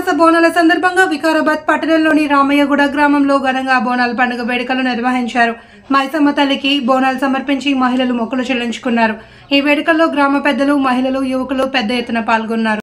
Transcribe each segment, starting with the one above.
మాస బోనాల సందర్భంగా వికారాబాద్ పట్టణంలోని రామయ్యగూడ గ్రామంలో ఘనంగా బోనాల పండుగ వేడుకలు నిర్వహించారు మైసమ్మ తల్లికి బోనాలు సమర్పించి మహిళలు మొక్కులు చెల్లించుకున్నారు ఈ వేడుకల్లో గ్రామ పెద్దలు మహిళలు యువకులు పెద్ద ఎత్తున పాల్గొన్నారు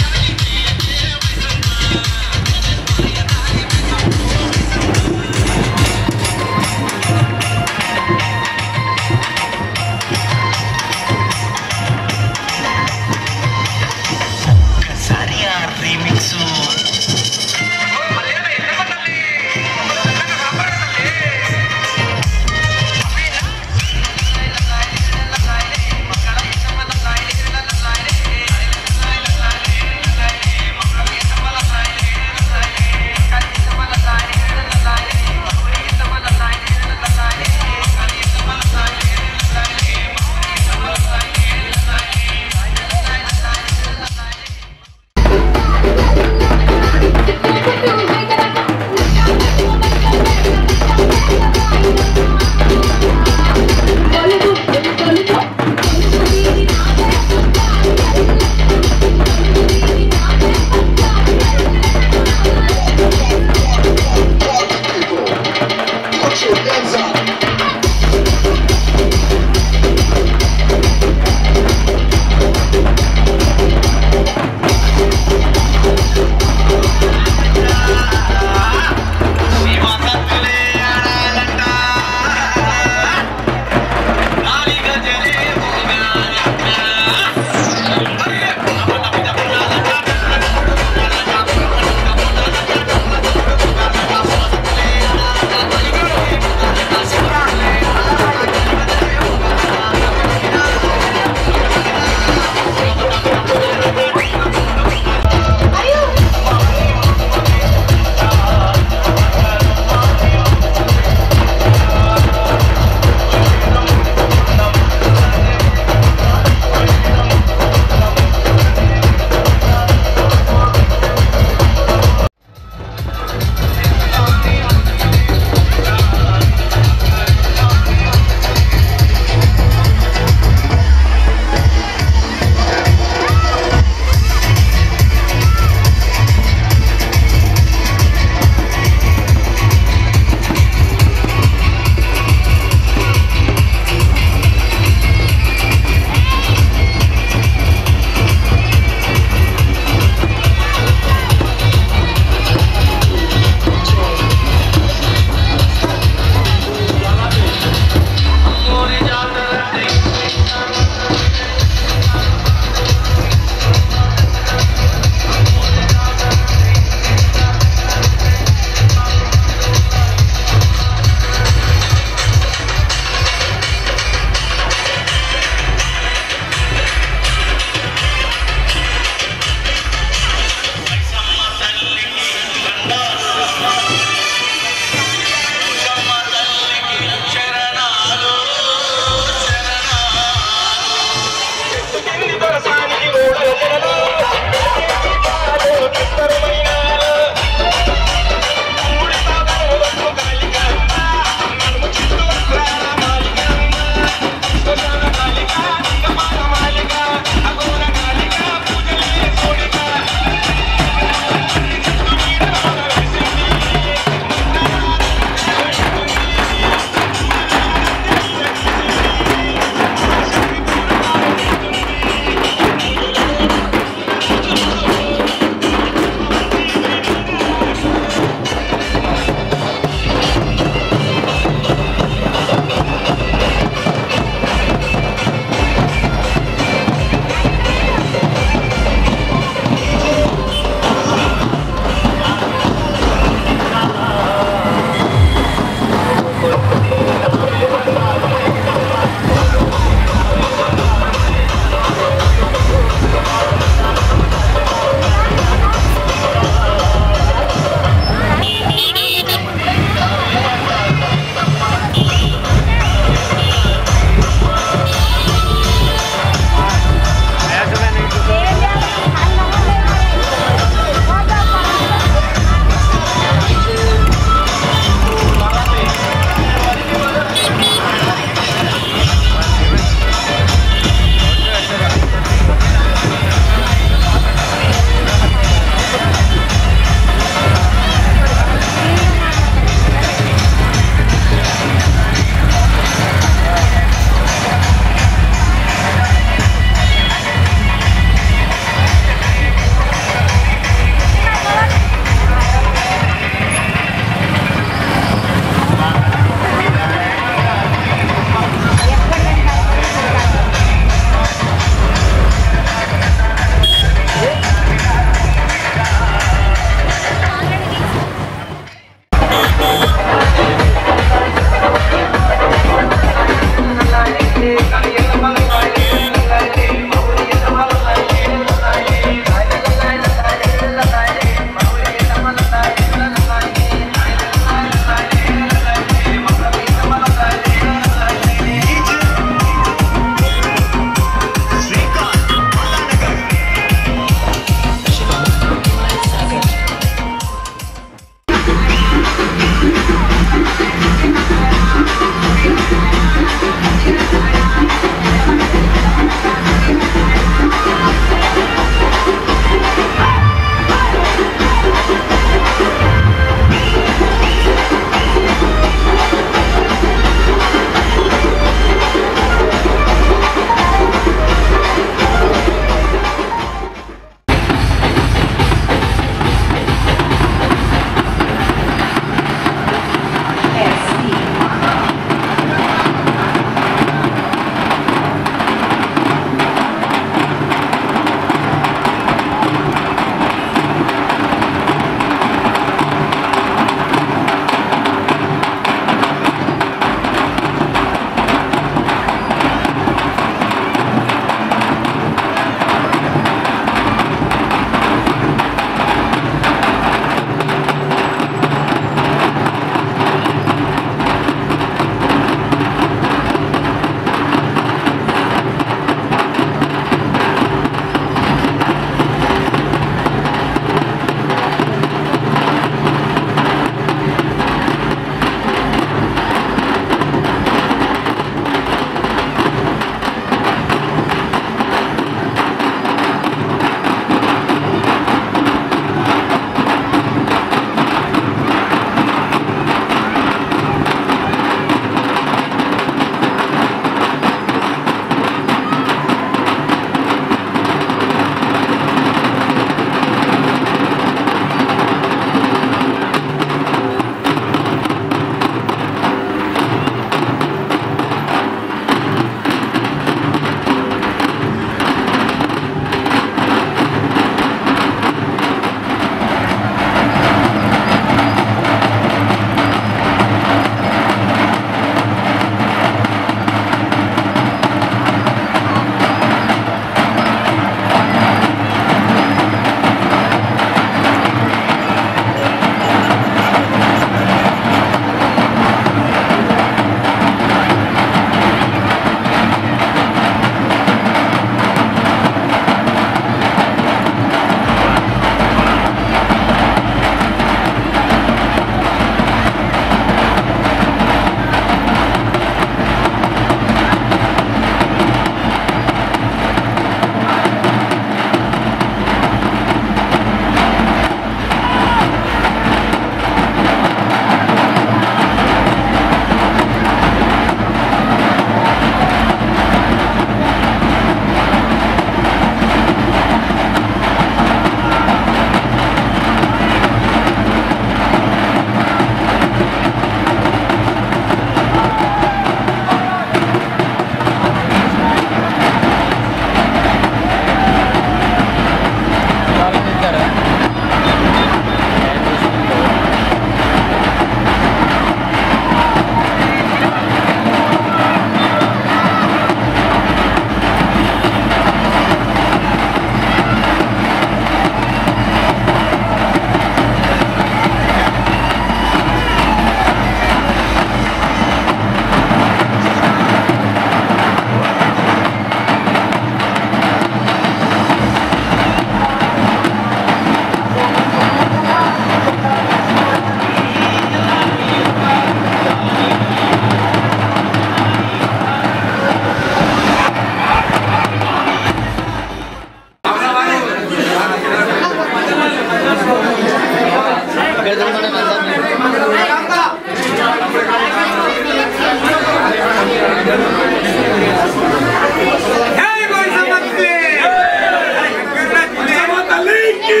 జై మైసమ్మకి మైసమ్మ తల్లికి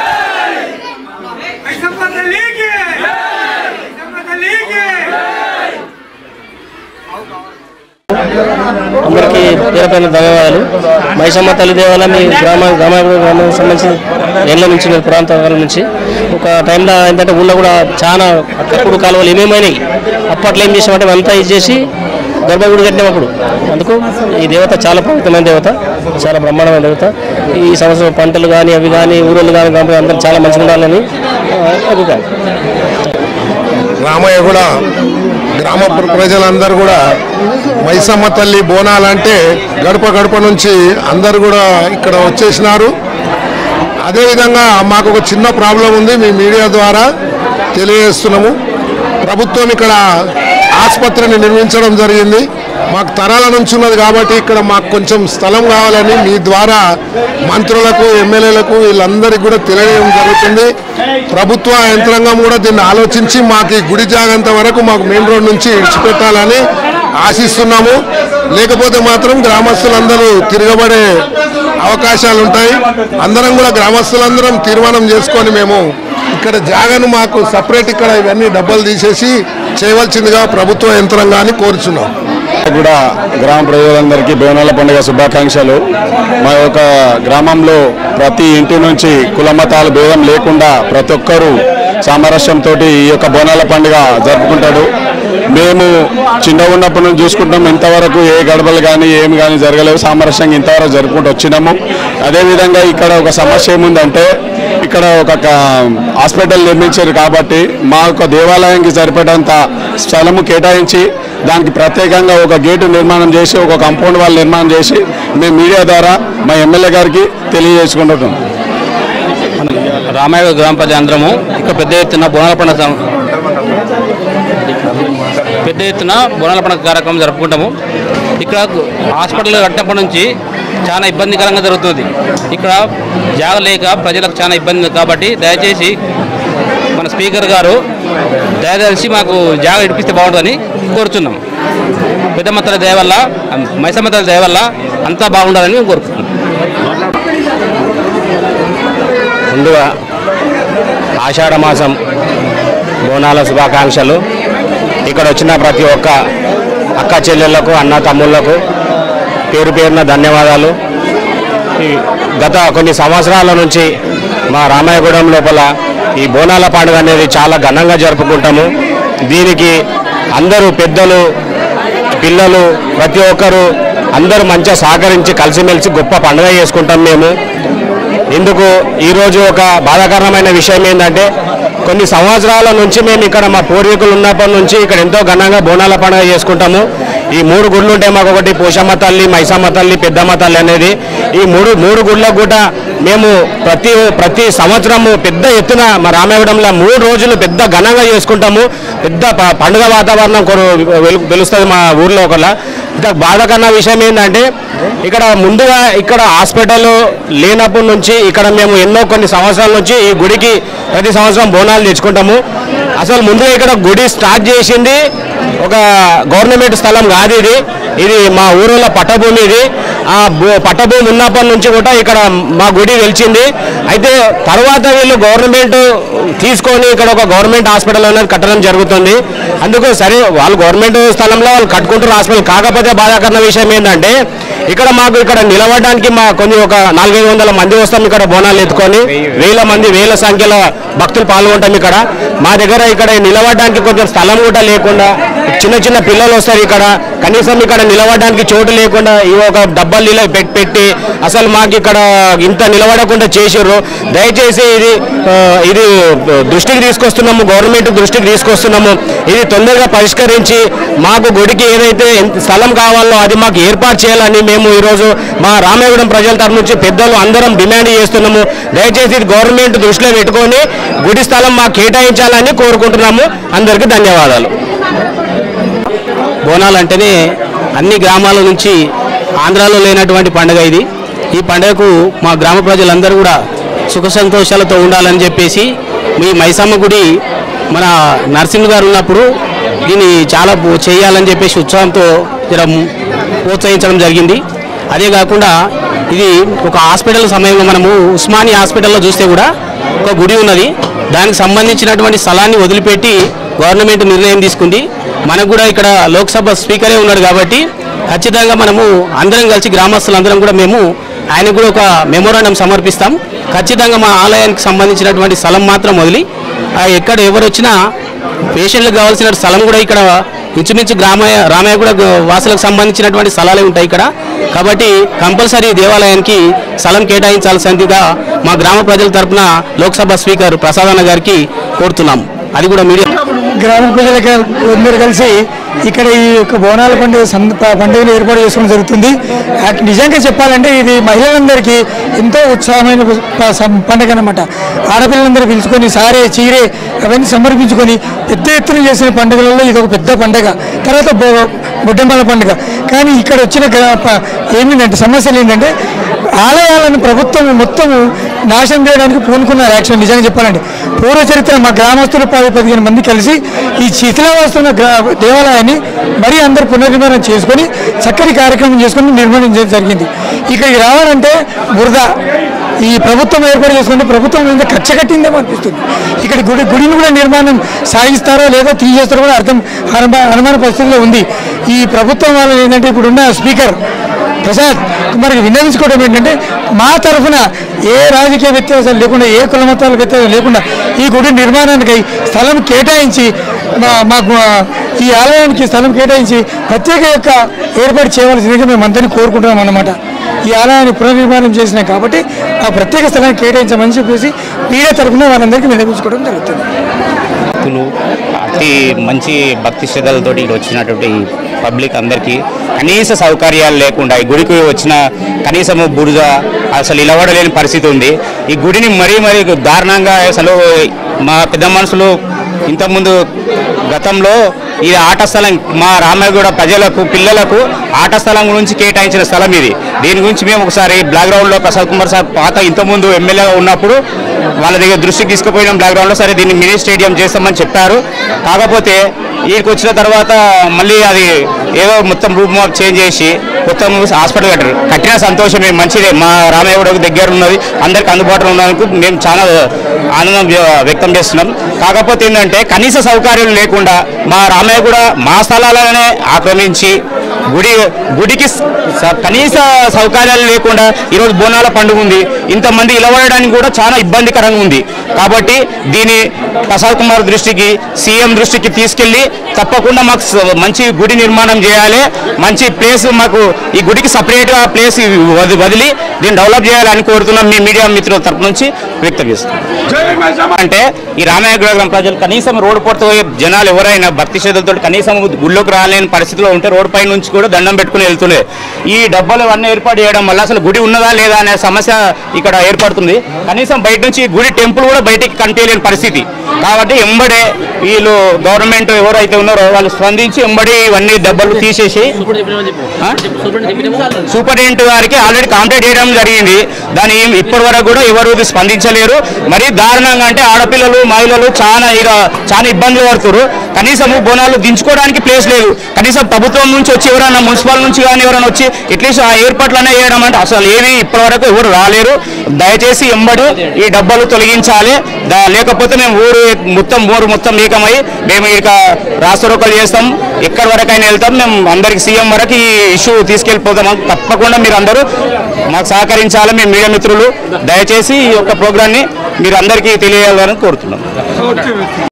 మైసమ్మ తల్లికి మైసమ్మ తల్లికి అందరికీ పేరు పైన ధన్యవాదాలు మైసమ్మ తల్లి దేవాలయం మీ గ్రామ గ్రామ గ్రామానికి సంబంధించి ఏళ్ళ నుంచి నేను పురాతన నుంచి ఒక టైంలో ఏంటంటే ఊళ్ళో కూడా చాలా అప్పుడు కాలువలు ఏమేమైనాయి అప్పట్లో ఏం చేసామంటే అంతా ఇది చేసి గర్భగుడి కట్టినాం అప్పుడు అందుకు ఈ దేవత చాలా పవిత్రమైన దేవత చాలా బ్రహ్మాండమైన దేవత ఈ సంవత్సరం పంటలు కానీ అవి కానీ ఊరోళ్ళు కానీ గ్రామ అందరూ చాలా మంచిగా ఉండాలని ఆ, అభిప్రాయం రామయ్య కూడా గ్రామ ప్ర- ప్రజలందరూ కూడా మైసమ్మ తల్లి బోనాలంటే గడప గడప నుంచి అందరు కూడా ఇక్కడ వచ్చేసినారు అదేవిధంగా మాకు ఒక చిన్న ప్రాబ్లం ఉంది మీ మీడియా ద్వారా తెలియజేస్తున్నాము ప్రభుత్వం ఇక్కడ ఆసుపత్రిని నిర్మించడం జరిగింది మాకు తరాల నుంచి ఉన్నది కాబట్టి ఇక్కడ మాకు కొంచెం స్థలం కావాలని మీ ద్వారా మంత్రులకు ఎమ్మెల్యేలకు వీళ్ళందరికీ కూడా తెలియజేయడం జరుగుతుంది ప్రభుత్వ యంత్రాంగం కూడా దీన్ని ఆలోచించి మాకు ఈ గుడి జాగంత వరకు మాకు మెయిన్ రోడ్ నుంచి ఇడిచిపెట్టాలని ఆశిస్తున్నాము లేకపోతే మాత్రం గ్రామస్తులందరూ తిరగబడే అవకాశాలు ఉంటాయి అందరం కూడా గ్రామస్తులందరం తీర్మానం చేసుకొని మేము ఇక్కడ జాగను మాకు సపరేట్ ఇక్కడ ఇవన్నీ డబ్బులు తీసేసి చేయవలసిందిగా ప్రభుత్వ యంత్రాంగాన్ని కోరుచున్నాం కూడా గ్రామ ప్రజలందరికీ బోనాల పండుగ శుభాకాంక్షలు మా యొక్క గ్రామంలో ప్రతి ఇంటి నుంచి కుల మతాల భేదం లేకుండా ప్రతి ఒక్కరూ సామరస్యంతో ఈ యొక్క బోనాల పండుగ జరుపుకుంటాడు మేము చిన్న ఉన్నప్పటి నుంచి చూసుకుంటాం ఇంతవరకు ఏ గడపలు కానీ ఏమి కానీ జరగలేవు సామరస్యంగా ఇంతవరకు జరుపుకుంటూ వచ్చినాము అదేవిధంగా ఇక్కడ ఒక సమస్య ఏముందంటే ఇక్కడ ఒక క- హాస్పిటల్ నిర్మించారు కాబట్టి మా యొక్క దేవాలయానికి సరిపడంత స్థలము కేటాయించి దానికి ప్రత్యేకంగా ఒక గేటు నిర్మాణం చేసి ఒక కాంపౌండ్ వాల్ నిర్మాణం చేసి మేము మీడియా ద్వారా మా ఎమ్మెల్యే గారికి తెలియజేసుకుంటున్నాం రామాయణ గ్రామ ప్రజలందరము ఇక్కడ పెద్ద ఎత్తున బోనాల పండుగ సం- పెద్ద ఎత్తున బోనాల పండుగ కార్యక్రమం జరుపుకుంటాము ఇక్కడ హాస్పిటల్ కట్టినప్పటి నుంచి చాలా ఇబ్బందికరంగా జరుగుతుంది ఇక్కడ జాగ లేక ప్రజలకు చాలా ఇబ్బంది కాబట్టి దయచేసి మన స్పీకర్ గారు దయచేసి మాకు జాగ ఇడిపిస్తే బాగుంటుందని కోరుతున్నాం పెద్దమ్మ తల్లి దయ వల్ల మైసమ్మ తల్లి దయ వల్ల అంతా బాగుండాలని మేము కోరుకుంటున్నాం ముందుగా ఆషాఢ మాసం బోనాల శుభాకాంక్షలు ఇక్కడ వచ్చిన ప్రతి ఒక్క అక్క చెల్లెళ్లకు అన్న తమ్ముళ్లకు పేరు పేరున ధన్యవాదాలు ఈ గత కొన్ని సంవత్సరాల నుంచి మా రామాయగూడెం లోపల ఈ బోనాల పండుగ అనేది చాలా ఘనంగా జరుపుకుంటాము దీనికి అందరూ పెద్దలు పిల్లలు ప్రతి ఒక్కరు అందరూ మంచిగా సహకరించి కలిసిమెలిసి గొప్ప పండుగ చేసుకుంటాం మేము ఇందుకు ఈరోజు ఒక బాధాకరమైన విషయం ఏంటంటే కొన్ని సంవత్సరాల నుంచి మేము ఇక్కడ మా పూర్వీకులు ఉన్నప్పటి నుంచి ఇక్కడ ఎంతో ఘనంగా బోనాల పండుగ చేసుకుంటాము ఈ మూడు గుళ్ళు ఉంటాయి మాకు ఒకటి పోషమ్మ తల్లి మైసమ్మ తల్లి పెద్దమ్మ తల్లి అనేది ఈ మూడు మూడు గుళ్ళకు కూడా మేము ప్రతి ప్రతి సంవత్సరము పెద్ద ఎత్తున మా రామాయణంలో మూడు రోజులు పెద్ద ఘనంగా చేసుకుంటాము పెద్ద ప- పండుగ వాతావరణం కొను వెలు- వెలుస్తుంది మా ఊర్లో ఒకళ్ళ ఇంత బాధకన్న విషయం ఏంటంటే ఇక్కడ ముందుగా ఇక్కడ హాస్పిటల్ లేనప్పటి నుంచి ఇక్కడ మేము ఎన్నో కొన్ని సంవత్సరాల నుంచి ఈ గుడికి ప్రతి సంవత్సరం బోనాలు తెచ్చుకుంటాము అసలు ముందుగా ఇక్కడ గుడి స్టార్ట్ చేసింది ఒక గవర్నమెంట్ స్థలం కాదు ఇది ఇది మా ఊరిలో పట్టభూమి ఇది ఆ భూ- పట్టభూమి ఉన్నప్పటి నుంచి కూడా ఇక్కడ మా గుడి వెలిచింది అయితే తర్వాత వీళ్ళు గవర్నమెంట్ తీసుకొని ఇక్కడ ఒక గవర్నమెంట్ హాస్పిటల్ అనేది కట్టడం జరుగుతుంది అందుకు సరే వాళ్ళు గవర్నమెంట్ స్థలంలో వాళ్ళు కట్టుకుంటారు హాస్పిటల్ కాకపోతే బాధాకరణ విషయం ఏంటంటే ఇక్కడ మాకు ఇక్కడ నిలబడడానికి మా కొన్ని ఒక నాలుగైదు వందల మంది వస్తాం ఇక్కడ బోనాలు ఎత్తుకొని వేల మంది వేల సంఖ్యలో భక్తులు పాల్గొంటాం ఇక్కడ మా దగ్గర ఇక్కడ నిలబడడానికి కొంచెం స్థలం కూడా లేకుండా చిన్న చిన్న పిల్లలు వస్తారు ఇక్కడ కనీసం ఇక్కడ నిలబడడానికి చోటు లేకుండా ఈ ఒక డబ్బాలు నీళ్ళు పెట్టి పెట్టి అసలు మాకు ఇక్కడ ఇంత నిలబడకుండా చేసారు దయచేసి ఇది ఆ, ఇది దృష్టికి తీసుకొస్తున్నాము గవర్నమెంట్ దృష్టికి తీసుకొస్తున్నాము ఇది తొందరగా పరిష్కరించి మాకు గుడికి ఏదైతే ఎంత స్థలం కావాలో అది మాకు ఏర్పాటు చేయాలని మేము ఈరోజు మా రామేగూడెం ప్రజల తరఫు నుంచి పెద్దలు అందరం డిమాండ్ చేస్తున్నాము దయచేసి ఇది గవర్నమెంట్ దృష్టిలో పెట్టుకొని గుడి స్థలం మాకు కేటాయించాలని కోరుకుంటున్నాము అందరికీ ధన్యవాదాలు బోనాలు అంటేనే అన్ని గ్రామాల నుంచి ఆంధ్రాలో లేనటువంటి పండుగ ఇది ఈ పండుగకు మా గ్రామ ప్రజలందరూ కూడా సుఖ సంతోషాలతో ఉండాలని చెప్పేసి ఈ మైసమ్మ గుడి మన నరసింహ గారు ఉన్నప్పుడు దీన్ని చాలా పో- చేయాలని చెప్పేసి ఉత్సాహంతో జర ము- ప్రోత్సహించడం జరిగింది అదే కాకుండా ఇది ఒక హాస్పిటల్ సమయంలో మనము ఉస్మానియా హాస్పిటల్లో చూస్తే కూడా ఒక గుడి ఉన్నది దానికి సంబంధించినటువంటి స్థలాన్ని వదిలిపెట్టి గవర్నమెంట్ నిర్ణయం తీసుకుంది మనకు కూడా ఇక్కడ లోక్సభ స్పీకరే ఉన్నాడు కాబట్టి ఖచ్చితంగా మనము అందరం కలిసి గ్రామస్తులందరం కూడా మేము ఆయనకు కూడా ఒక మెమోరాండం సమర్పిస్తాం ఖచ్చితంగా మా ఆలయానికి సంబంధించినటువంటి స్థలం మాత్రం వదిలి ఆ ఎక్కడ ఎవరు వచ్చినా పేషెంట్లకు కావాల్సిన స్థలం కూడా ఇక్కడ ఇంచుమించు గ్రామయ్య రామయ్య కూడా వాసులకు సంబంధించినటువంటి స్థలాలే ఉంటాయి ఇక్కడ కాబట్టి కంపల్సరీ దేవాలయానికి స్థలం కేటాయించాల్సిందిగా మా గ్రామ ప్రజల తరపున లోక్సభ స్పీకర్ ప్రసాదన్న గారికి కోరుతున్నాం అది కూడా మీడియా గ్రామ ప్రజలకు అందరూ కలిసి ఇక్కడ ఈ యొక్క బోనాల పండుగ సంద- ప- పండుగను ఏర్పాటు చేసుకోవడం జరుగుతుంది అట్- నిజంగా చెప్పాలంటే ఇది మహిళలందరికీ ఎంతో ఉత్సాహమైన ప- సం- పండుగ అనమాట ఆడపిల్లలందరూ పిలుచుకొని సారే చీరే అవన్నీ సమర్పించుకొని పెద్ద ఎత్తున చేసిన పండుగలలో ఇది ఒక పెద్ద పండుగ తర్వాత బొ- బొడ్డెమ్మల పండుగ కానీ ఇక్కడ వచ్చిన గ్రా- ప- ఏంటంటే సమస్యలు ఏంటంటే ఆలయాలను ప్రభుత్వం మొత్తము నాశనం చేయడానికి పూనుకున్నారు యాక్షన్ నిజంగా చెప్పాలంటే పూర్వ చరిత్ర మా గ్రామస్తులు పది పదిహేను మంది కలిసి ఈ శిథిలావస్తున్న గ్రా దేవాలయాన్ని మరీ అందరు పునర్నిర్మాణం చేసుకొని చక్కని కార్యక్రమం చేసుకొని నిర్మాణం చేయడం జరిగింది ఇక్కడికి రావాలంటే బురద ఈ ప్రభుత్వం ఏర్పాటు చేసుకుంటే ప్రభుత్వం మీద కచ్చ కట్టిందేమో అనిపిస్తుంది ఇక్కడ గుడి గుడిని కూడా నిర్మాణం సాగిస్తారో లేదో తీసేస్తారో కూడా అర్థం అనుమా- అనుమాన పరిస్థితిలో ఉంది ఈ ప్రభుత్వం వాళ్ళు ఏంటంటే ఇప్పుడున్న స్పీకర్ ప్రసాద్ కుమార్కి విన్నవించుకోవడం ఏంటంటే మా తరఫున ఏ రాజకీయ వ్యత్యాసాలు లేకుండా ఏ కుల మతాల వ్యత్యాసాలు లేకుండా ఈ గుడి నిర్మాణానికి స్థలం కేటాయించి మా- మాకు ఆ, ఈ ఆలయానికి స్థలం కేటాయించి ప్రత్యేక యొక్క ఏర్పాటు చేయవలసిందిగా మేము అందరినీ కోరుకుంటున్నాం అన్నమాట ఈ ఆలయాన్ని పునర్నిర్మాణం చేసినాం కాబట్టి ఆ ప్రత్యేక స్థలాన్ని కేటాయించమని చెప్పేసి మీడియా తరఫున వాళ్ళందరికీ విన్నవించుకోవడం జరుగుతుంది భక్తులు అతి మంచి భక్తి శ్రద్ధలతోటి ఇక్కడ వచ్చినటువంటి పబ్లిక్ అందరికీ కనీస సౌకర్యాలు లేకుండా ఈ గుడికి వచ్చిన కనీసము బురద అసలు నిలబడలేని పరిస్థితి ఉంది ఈ గుడిని మరీ మరీ దారుణంగా అసలు మా పెద్ద మనుషులు ఇంతకుముందు గతంలో ఇది ఆట స్థలం మా రామయ్యగూడ ప్రజలకు పిల్లలకు ఆట స్థలం గురించి కేటాయించిన స్థలం ఇది దీని గురించి మేము ఒకసారి బ్లాక్ గ్రౌండ్లో ప్రసాద్ కుమార్ సార్ పాత ఇంతకుముందు ఎమ్మెల్యేగా ఉన్నప్పుడు వాళ్ళ దగ్గర దృష్టికి తీసుకుపోయినాం బ్లాక్ గ్రౌండ్లో సరే దీన్ని మినీ స్టేడియం చేస్తామని చెప్పారు కాకపోతే వీడికి వచ్చిన తర్వాత మళ్ళీ అది ఏదో మొత్తం రూప్ మాప్ చేంజ్ చేసి మొత్తం హాస్పిటల్ కట్టారు కట్టిన సంతోషమే మంచిదే మా రామయ్య దగ్గర ఉన్నది అందరికి అందుబాటులో ఉన్నందుకు మేము చాలా ఆనందం వ్య- వ్యక్తం చేస్తున్నాం కాకపోతే ఏంటంటే కనీస సౌకర్యాలు లేకుండా మా రామయ్య కూడా మా స్థలాలనే ఆక్రమించి గుడి గుడికి స- కనీస సౌకర్యాలు లేకుండా ఈరోజు బోనాల పండుగ ఉంది ఇంతమంది ఇలవడడానికి కూడా చాలా ఇబ్బందికరంగా ఉంది కాబట్టి దీని ప్రసాద్ కుమార్ దృష్టికి సీఎం దృష్టికి తీసుకెళ్లి తప్పకుండా మాకు స- మంచి గుడి నిర్మాణం చేయాలి మంచి ప్లేస్ మాకు ఈ గుడికి సపరేట్గా ప్లేస్ వది- వదిలి దీన్ని డెవలప్ చేయాలని కోరుతున్నాం మీ మీడియా మిత్రుల తరపు నుంచి వ్యక్తం చేస్తున్నాం అంటే ఈ రామయ్య గ్రామం ప్రజలు కనీసం రోడ్డు పొట్టు జనాలు ఎవరైనా భక్తి శ్రద్ధలతో కనీసం గుళ్ళోకి రాలేని పరిస్థితిలో ఉంటే రోడ్డు పై నుంచి కూడా దండం పెట్టుకుని వెళ్తుండే ఈ డబ్బాలు అన్నీ ఏర్పాటు చేయడం వల్ల అసలు గుడి ఉన్నదా లేదా అనే సమస్య ఇక్కడ ఏర్పడుతుంది కనీసం బయట నుంచి ఈ గుడి టెంపుల్ కూడా బయటికి కనిపించలేని పరిస్థితి కాబట్టి ఎంబడే వీళ్ళు గవర్నమెంట్ ఎవరైతే ఉన్నారో వాళ్ళు స్పందించి ఎంబడి ఇవన్నీ డబ్బాలు తీసేసి ఆ? సూపరింటెండెంట్ గారికి ఆల్రెడీ కాంటాక్ట్ చేయడం జరిగింది దాని ఇప్పటి వరకు కూడా ఎవరు ఇది స్పందించలేరు మరి దారుణంగా అంటే ఆడపిల్లలు మహిళలు చాలా ఇక చాలా ఇబ్బందులు పడుతున్నారు కనీసం బోనాలు దించుకోవడానికి ప్లేస్ లేదు కనీసం ప్రభుత్వం నుంచి వచ్చి ఎవరైనా మున్సిపల్ నుంచి కానీ ఎవరైనా వచ్చి అట్లీస్ట్ ఆ ఏర్పాట్లనే చేయడం అంటే అసలు ఏవి ఇప్పటి వరకు ఎవరు రాలేరు దయచేసి ఎంబడి ఈ డబ్బాలు తొలగించాలి దా- లేకపోతే మేము ఊరు మొత్తం ఊరు మొత్తం ఏకమై మేము ఇక రాష్ట్రోకలు చేస్తాం ఎక్కడి వరకైనా వెళ్తాం మేము అందరికి సీఎం వరకు ఈ ఇష్యూ తీసుకెళ్ళిపోతాం తప్పకుండా మీరు అందరూ మాకు సహకరించాలి మీ మీడియా మిత్రులు దయచేసి ఈ యొక్క ప్రోగ్రాన్ని మీరు అందరికీ తెలియాలని కోరుతున్నాం